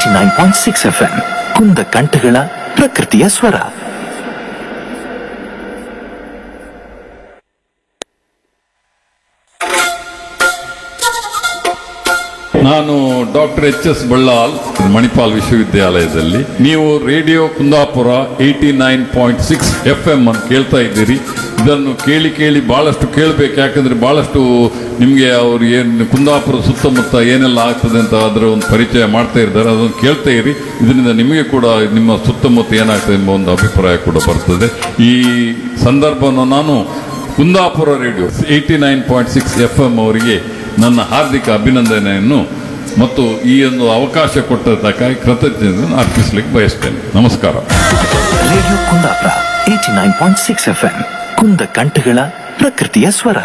Eighty nine point six F M ಕುಂದ ಕಂಠಗಳ ಪ್ರಕೃತಿಯ ಸ್ವರ ನಾನು doctor H S Ballal Manipal ವಿಶ್ವವಿದ್ಯಾಲಯದಲ್ಲಿ ನೀವು radio Kundapura eighty nine point six F M ಅನ್ನು ಕೇಳ್ತಾ ಇದ್ದೀರಿ ಇದನ್ನು ಕೇಳಿ ಕೇಳಿ ಬಹಳಷ್ಟು ಕೇಳಬೇಕು ಯಾಕಂದ್ರೆ ಬಹಳಷ್ಟು ನಿಮಗೆ ಅವ್ರು ಏನು ಕುಂದಾಪುರ ಸುತ್ತಮುತ್ತ ಏನೆಲ್ಲ ಆಗ್ತದೆ ಅಂತ ಅದರ ಒಂದು ಪರಿಚಯ ಮಾಡ್ತಾ ಇದ್ದಾರೆ ಅದನ್ನು ಕೇಳ್ತಾ ಇರಿ ಇದರಿಂದ ನಿಮಗೆ ಕೂಡ ನಿಮ್ಮ ಸುತ್ತಮುತ್ತ ಏನಾಗ್ತದೆ ಎಂಬ ಒಂದು ಅಭಿಪ್ರಾಯ ಕೂಡ ಬರ್ತದೆ ಈ ಸಂದರ್ಭವನ್ನು ನಾನು Kundapura radio eighty nine point six F M ಅವರಿಗೆ ನನ್ನ ಹಾರ್ದಿಕ ಅಭಿನಂದನೆಯನ್ನು ಮತ್ತು ಈ ಒಂದು ಅವಕಾಶ ಕೊಟ್ಟದಕ್ಕಾಗಿ ಕೃತಜ್ಞತೆಯನ್ನು ಅರ್ಪಿಸಲಿಕ್ಕೆ ಬಯಸ್ತೇನೆ ನಮಸ್ಕಾರ radio Kundapura eighty nine point six F M ಕುಂದ ಕಂಠಗಳ ಪ್ರಕೃತಿಯ ಸ್ವರ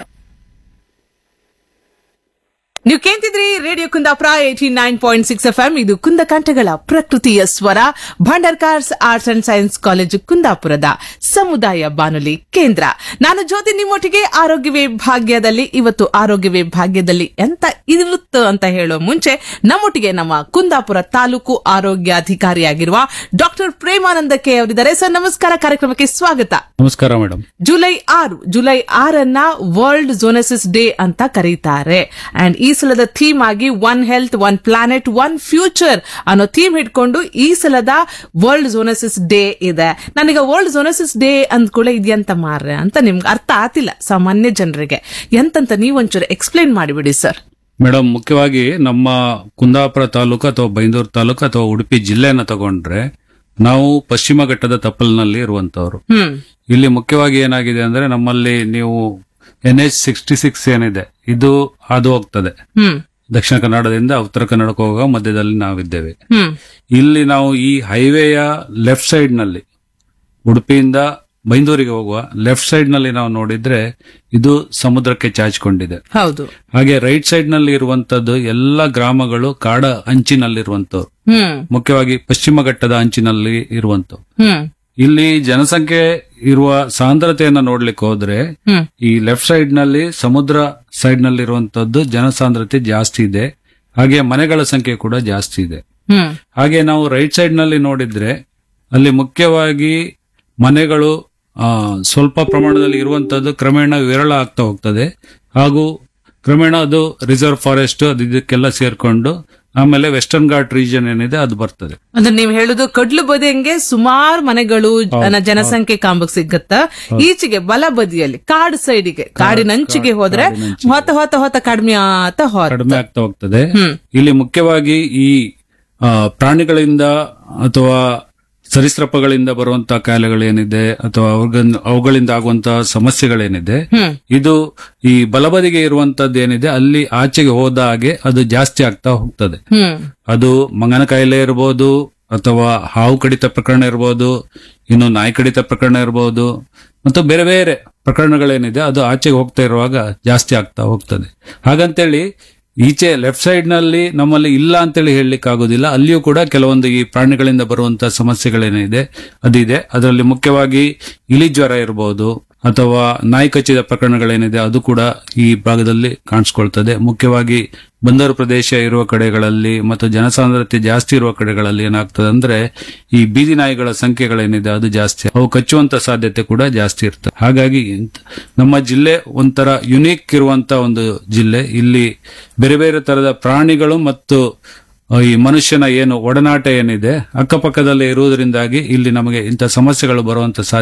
ನೀವು ಕೇಳ್ತಿದ್ರಿ radio Kundapura eighty nine point six F M ಇದು ಕುಂದಕಂಠಗಳ ಪ್ರಕೃತಿಯ ಸ್ವರ Bhandarkar's arts and science college ಕುಂದಾಪುರದ ಸಮುದಾಯ ಬಾನುಲಿ ಕೇಂದ್ರ ನಾನು ಜ್ಯೋತಿ ನಿಮ್ಮೊಟ್ಟಿಗೆ ಆರೋಗ್ಯವೇ ಭಾಗ್ಯದಲ್ಲಿ ಇವತ್ತು ಆರೋಗ್ಯವೇ ಭಾಗ್ಯದಲ್ಲಿ ಎಂತ ಇರುತ್ತು ಅಂತ ಹೇಳೋ ಮುಂಚೆ ನಮ್ಮೊಟ್ಟಿಗೆ ನಮ್ಮ ಕುಂದಾಪುರ ತಾಲೂಕು ಆರೋಗ್ಯಾಧಿಕಾರಿಯಾಗಿರುವ ಡಾಕ್ಟರ್ ಪ್ರೇಮಾನಂದ ಕೆ ಅವರಿದ್ದಾರೆ ಸರ್ ನಮಸ್ಕಾರ ಕಾರ್ಯಕ್ರಮಕ್ಕೆ ಸ್ವಾಗತ ನಮಸ್ಕಾರ ಮೇಡಮ್ ಜುಲೈ ಆರು ಜುಲೈ ಆರನ್ನ ವರ್ಲ್ಡ್ ಝೋನಸಿಸ್ ಡೇ ಅಂತ ಕರೀತಾರೆ ಅಂಡ್ ಈ ಸಲದ ಥೀಮ್ ಆಗಿ one health one planet one future ಅನ್ನೋ ಥೀಮ್ ಹಿಡ್ಕೊಂಡು ಈ ಸಲದ ವರ್ಲ್ಡ್ ಝೋನಸಿಸ್ ಡೇ ಇದೆ ನನಗೆ ವರ್ಲ್ಡ್ ಝೋನಸಿಸ್ ಡೇ ಅಂದ್ಕೂಳೆ ಇದೆಯಂತ ಮಾರ್ರೆ ಅಂತ ನಿಮ್ಗೆ ಅರ್ಥ ಆತಿಲ್ಲ ಸಾಮಾನ್ಯ ಜನರಿಗೆ ಎಂತಂತ ನೀವೊಂಚೂರು ಎಕ್ಸ್ಪ್ಲೇನ್ ಮಾಡಿಬಿಡಿ ಸರ್ ಮೇಡಮ್ ಮುಖ್ಯವಾಗಿ ನಮ್ಮ ಕುಂದಾಪುರ ತಾಲೂಕು ಅಥವಾ ಬೈಂದೂರು ತಾಲೂಕು ಅಥವಾ ಉಡುಪಿ ಜಿಲ್ಲೆಯನ್ನ ತಗೊಂಡ್ರೆ ನಾವು ಪಶ್ಚಿಮ ಘಟ್ಟದ ತಪ್ಪಲಿನಲ್ಲಿ ಇರುವಂತವ್ರು ಹ್ಮ್ ಇಲ್ಲಿ ಮುಖ್ಯವಾಗಿ ಏನಾಗಿದೆ ಅಂದ್ರೆ ನಮ್ಮಲ್ಲಿ ನೀವು ಎನ್ ಎಚ್ ಸಿಕ್ಸ್ಟಿ ಸಿಕ್ಸ್ ಏನಿದೆ ಇದು ಹಾದು ಹೋಗ್ತದೆ ಹ್ಮ್ ದಕ್ಷಿಣ ಕನ್ನಡದಿಂದ ಉತ್ತರ ಕನ್ನಡಕ್ಕೆ ಹೋಗುವ ಮಧ್ಯದಲ್ಲಿ ನಾವಿದ್ದೇವೆ ಹ್ಮ್ ಇಲ್ಲಿ ನಾವು ಈ ಹೈವೇಯ ಲೆಫ್ಟ್ ಸೈಡ್ ನಲ್ಲಿ ಉಡುಪಿಯಿಂದ ಬೈಂದೂರಿಗೆ ಹೋಗುವ ಲೆಫ್ಟ್ ಸೈಡ್ ನಲ್ಲಿ ನಾವು ನೋಡಿದ್ರೆ ಇದು ಸಮುದ್ರಕ್ಕೆ ಚಾಚಿಕೊಂಡಿದೆ ಹೌದು ಹಾಗೆ ರೈಟ್ ಸೈಡ್ ನಲ್ಲಿ ಇರುವಂತದ್ದು ಎಲ್ಲ ಗ್ರಾಮಗಳು ಕಾಡ ಅಂಚಿನಲ್ಲಿರುವಂತವ್ರು ಹ್ಮ್ ಮುಖ್ಯವಾಗಿ ಪಶ್ಚಿಮ ಘಟ್ಟದ ಅಂಚಿನಲ್ಲಿ ಇರುವಂತವು ಹ್ಮ್ ಇಲ್ಲಿ ಜನಸಂಖ್ಯೆ ಇರುವ ಸಾಂದ್ರತೆಯನ್ನ ನೋಡ್ಲಿಕ್ಕೆ ಹೋದ್ರೆ ಹ್ಮ್ ಈ ಲೆಫ್ಟ್ ಸೈಡ್ ನಲ್ಲಿ ಸಮುದ್ರ ಸೈಡ್ ನಲ್ಲಿ ಇರುವಂತದ್ದು ಜನಸಾಂದ್ರತೆ ಜಾಸ್ತಿ ಇದೆ ಹಾಗೆ ಮನೆಗಳ ಸಂಖ್ಯೆ ಕೂಡ ಜಾಸ್ತಿ ಇದೆ ಹ್ಮ್ ಹಾಗೆ ನಾವು ರೈಟ್ ಸೈಡ್ ನಲ್ಲಿ ನೋಡಿದ್ರೆ ಅಲ್ಲಿ ಮುಖ್ಯವಾಗಿ ಮನೆಗಳು ಆ, ಸ್ವಲ್ಪ ಪ್ರಮಾಣದಲ್ಲಿ ಇರುವಂತದ್ದು ಕ್ರಮೇಣ ವಿರಳ ಆಗ್ತಾ ಹೋಗ್ತದೆ ಹಾಗೂ ಕ್ರಮೇಣ ಅದು ರಿಸರ್ವ್ ಫಾರೆಸ್ಟ್ ಅದು ಇದಕ್ಕೆಲ್ಲ ಸೇರ್ಕೊಂಡು ಆಮೇಲೆ ವೆಸ್ಟರ್ನ್ ಘಾಟ್ ರೀಜನ್ ಏನಿದೆ ಅದು ಬರ್ತದೆ ಅಂದ್ರೆ ನೀವ್ ಹೇಳುದು ಕಡ್ಲು ಬದಿಯಂಗೆ ಸುಮಾರು ಮನೆಗಳು ಜನ- ಜನಸಂಖ್ಯೆ ಕಾಂಬಕ್ ಸಿಗತ್ತ ಈಚೆಗೆ ಬಲ ಬದಿಯಲ್ಲಿ ಕಾಡು ಸೈಡಿಗೆ ಕಾಡಿನಂಚಿಗೆ ಹೋದ್ರೆ ಹೊತ್ತ ಹೊತ್ತ ಹೊತ್ತ ಕಡಿಮೆ ಆತ ಹೋತ ಕಡಿಮೆ ಆಗ್ತಾ ಹೋಗ್ತದೆ ಹ್ಮ್. ಇಲ್ಲಿ ಮುಖ್ಯವಾಗಿ ಈ ಆ, ಪ್ರಾಣಿಗಳಿಂದ ಅಥವಾ ಸರೀಸೃಪಗಳಿಂದ ಬರುವಂತಹ ಕಾಯಿಲೆಗಳೇನಿದೆ ಅಥವಾ ಅವುಗನ್- ಅವುಗಳಿಂದ ಆಗುವಂತಹ ಸಮಸ್ಯೆಗಳೇನಿದೆ ಹ್ಮ್ ಇದು ಈ ಬಲಬದಿಗೆ ಇರುವಂತದ್ದು ಏನಿದೆ ಅಲ್ಲಿ ಆಚೆಗೆ ಹೋದ ಹಾಗೆ ಅದು ಜಾಸ್ತಿ ಆಗ್ತಾ ಹೋಗ್ತದೆ ಹ್ಮ್ ಅದು ಮಂಗನ ಕಾಯಿಲೆ ಇರಬಹುದು ಅಥವಾ ಹಾವು ಕಡಿತ ಪ್ರಕರಣ ಇರಬಹುದು ಇನ್ನು ನಾಯಿ ಕಡಿತ ಪ್ರಕರಣ ಇರಬಹುದು ಮತ್ತು ಬೇರೆ ಬೇರೆ ಪ್ರಕರಣಗಳೇನಿದೆ ಅದು ಆಚೆಗೆ ಹೋಗ್ತಾ ಇರುವಾಗ ಜಾಸ್ತಿ ಆಗ್ತಾ ಹೋಗ್ತದೆ ಹಾಗಂತೇಳಿ ಈಚೆ ಲೆಫ್ಟ್ ಸೈಡ್ ನಲ್ಲಿ ನಮ್ಮಲ್ಲಿ ಇಲ್ಲ ಅಂತೇಳಿ ಹೇಳಲಿಕ್ಕೆ ಆಗೋದಿಲ್ಲ ಅಲ್ಲಿಯೂ ಕೂಡ ಕೆಲವೊಂದು ಈ ಪ್ರಾಣಿಗಳಿಂದ ಬರುವಂತಹ ಸಮಸ್ಯೆಗಳೇನಿದೆ ಅದಿದೆ ಅದರಲ್ಲಿ ಮುಖ್ಯವಾಗಿ ಇಲಿ ಜ್ವರ ಇರಬಹುದು ಅಥವಾ ನಾಯಿ ಕಚ್ಚಿದ ಪ್ರಕರಣಗಳೇನಿದೆ ಅದು ಕೂಡ ಈ ಭಾಗದಲ್ಲಿ ಕಾಣಿಸ್ಕೊಳ್ತದೆ ಮುಖ್ಯವಾಗಿ ಬಂದರು ಪ್ರದೇಶ ಇರುವ ಕಡೆಗಳಲ್ಲಿ ಮತ್ತು ಜನಸಾಂದ್ರತೆ ಜಾಸ್ತಿ ಇರುವ ಕಡೆಗಳಲ್ಲಿ ಏನಾಗ್ತದೆ ಅಂದ್ರೆ ಈ ಬೀದಿ ನಾಯಿಗಳ ಸಂಖ್ಯೆಗಳೇನಿದೆ ಅದು ಜಾಸ್ತಿ ಅವು ಕಚ್ಚುವಂತ ಸಾಧ್ಯತೆ ಕೂಡ ಜಾಸ್ತಿ ಇರ್ತದೆ ಹಾಗಾಗಿ ಇಂತ- ನಮ್ಮ ಜಿಲ್ಲೆ ಒಂಥರ ಯುನೀಕ್ ಇರುವಂತ ಒಂದು ಜಿಲ್ಲೆ ಇಲ್ಲಿ ಬೇರೆ ಬೇರೆ ತರದ ಪ್ರಾಣಿಗಳು ಮತ್ತು ಆ, ಈ ಮನುಷ್ಯನ ಏನು ಒಡನಾಟ ಏನಿದೆ ಅಕ್ಕಪಕ್ಕದಲ್ಲೇ ಇರುವುದರಿಂದಾಗಿ ಇಲ್ಲಿ ನಮಗೆ ಇಂಥ ಸಮಸ್ಯೆಗಳು ಬರುವಂತ ಸಾಧ್ಯ